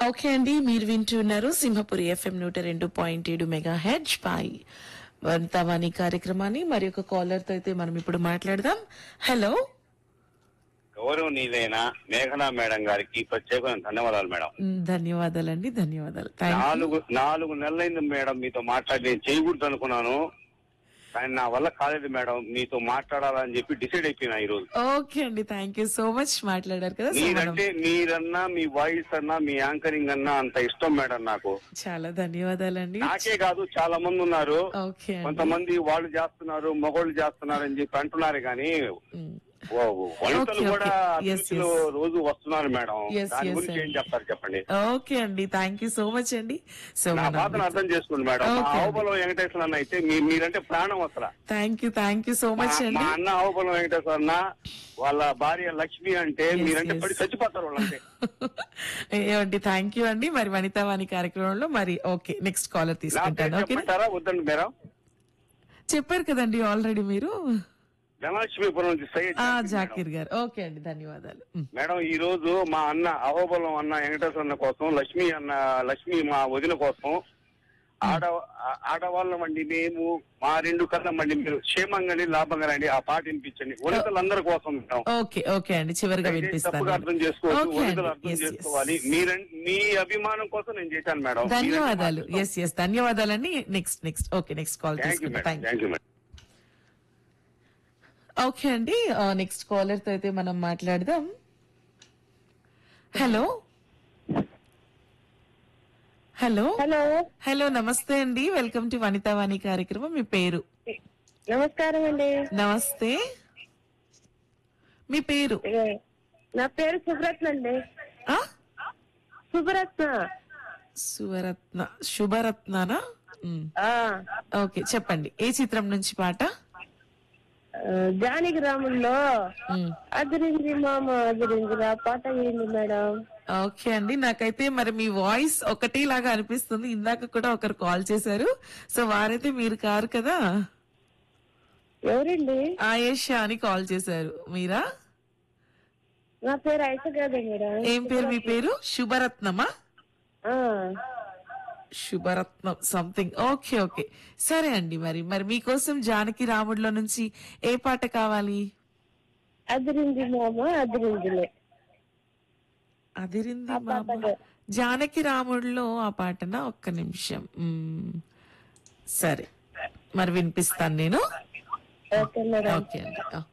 Okay అండి మీరు వింటున్నారు సింహపురి ఎఫ్ఎం నూట రెండు పాయింట్ ఏడు మెగా హెడ్జ్ పై వంతవాణి కార్యక్రమాన్ని మరి ఒక కాలర్ తో అయితే మనం ఇప్పుడు మాట్లాడదాం హలో గౌరవనీయులైన మేఘనా మేడం గారికి ప్రత్యేకమైన ధన్యవాదాలు మేడం మ్, ధన్యవాదాలు ధన్యవాదాలు థ్యాంక్ యూ నాలుగు నాలుగు నెలలైంది మేడం మీతో మాట్లాడి నేను చేయకూడదు అనుకున్నాను కానీ నా వల్ల కాలేదు మేడం మీతో మాట్లాడాలని చెప్పి డిసైడ్ అయిపోయినా ఈ రోజు ఓకే అండి థ్యాంక్ యూ సో మచ్ మాట్లాడారు కదా సో మనం మీరంటే మీరన్నా మీ వాయిస్ అన్నా మీ యాంకరింగ్ అన్నా అంత ఇష్టం మేడం నాకు చాలా ధన్యవాదాలండి నాకే కాదు చాలా మంది ఉన్నారు ఓకే అండి కొంతమంది వాళ్ళు చేస్తున్నారు మగోళ్ళు చేస్తున్నారు అని చెప్పి అంటున్నారు కానీ మ్, ఓ, వంటలు Okay, కూడా okay. Yes, అతిథులు yes. రోజు వస్తున్నారు మేడం Yes, దాని yes, గురించి ఏం అండి. చెప్తారు చెప్పండి ఓకే అండి థ్యాంక్ యూ సో మచ్ అండి సో నా బాధను అర్థం చేసుకోండి మేడం మా Okay. ఆవుబలం వెంకటేశ్వర అన్న అయితే మీ- మీరంటే ప్రాణం అసలు thank you thank you so much మా- అండి మా అన్న ఆవుబలం వెంకటేశ్వర అన్న వాళ్ళ భార్య లక్ష్మి అంటే Yes, మీరంటే yes. పడి చచ్చిపోతారు వాళ్ళంటే ఏమండి థ్యాంక్ యూ అండి మరి వనితావాణి కార్యక్రమంలో మరి ఓకే నెక్స్ట్ కాలర్ నా పేరు తీసుకుంటాను ఓకే చెప్పమంటారా వద్దండి మేడం చెప్పారు కదండి ఆల్రెడీ మీరు ధనలక్ష్మీపురం నుంచి సయ్యద్ ఆ జాకీర్ మేడం. జాకీర్ గారు ఓకే అండి ధన్యవాదాలు మ్, మేడం ఈ రోజు మా అన్న అహోబలం అన్న వెంకటేశ్వర అన్న కోసం లక్ష్మి అన్న లక్ష్మి మా వదిన కోసం ఆడ ఆ- ఆడవాళ్ళం అండి మేము మా రెండు కళ్ళం అండి మీరు క్షేమంగాని లాభంగా రండి ఆ పాట వినిపించండి వనితలందరి కోసం మేడం ఓకే ఓకే అండి చివరిగా దయచేసి వినిపిస్తాను తప్పుగా అర్థం చేసుకోవచ్చు ఓకే వనితలు అండి అర్థం ఎస్ చేసుకోవాలి మీరం మీ అభిమానం కోసం నేను చేశాను మేడం ధన్యవాదాలు ఎస్ ఎస్ ధన్యవాదాలు next next okay next call thank you తీసుకుంటాం madam thank thank you madam okay అండి నెక్స్ట్ కాలర్ తో అయితే మనం మాట్లాడదాం హలో హలో హలో హలో నమస్తే అండి వెల్కమ్ టు వనితావాణి కార్యక్రమం మీ పేరు నమస్కారం అండి నమస్తే మీ పేరు ఏ, నా పేరు సుబ్రత్న అండి ఆ సుబ్రత్న సువరత్న శుభరత్ననా మ్, ఆ, ఓకే చెప్పండి ఏ చిత్రం నుంచి పాట ఆ, జానకి రాముల్లో మ్, అదిరింది మామ అదిరింది ఆ పాట ఏంది మేడం ఓకే అండి నాకైతే మరి మీ వాయిస్ ఒకటేలాగా అనిపిస్తుంది ఇందాక కూడా ఒకరు కాల్ చేశారు సో వారైతే మీరు కారు కదా ఎవరండి ఆయేషా అని కాల్ చేశారు మీరా నా పేరు ఐస కాదు మేడం ఏం పేరు మీ పేరు శుభరత్నమా ఆ, శుభరత్నం సంథింగ్ ఓకే ఓకే సరే అండి మరి మరి మీకోసం జానకి రాముడిలో నుంచి ఏ పాట కావాలి అదిరింది మామ అదిరిందిలే అదిరింది ఆ మామ పాటనే. జానకి రాముడిలో ఆ పాటనా ఒక్క నిమిషం మ్మ్. సరే మరి వినిపిస్తాను నేను ఓకే మేడం ఓకే అండి ఆ.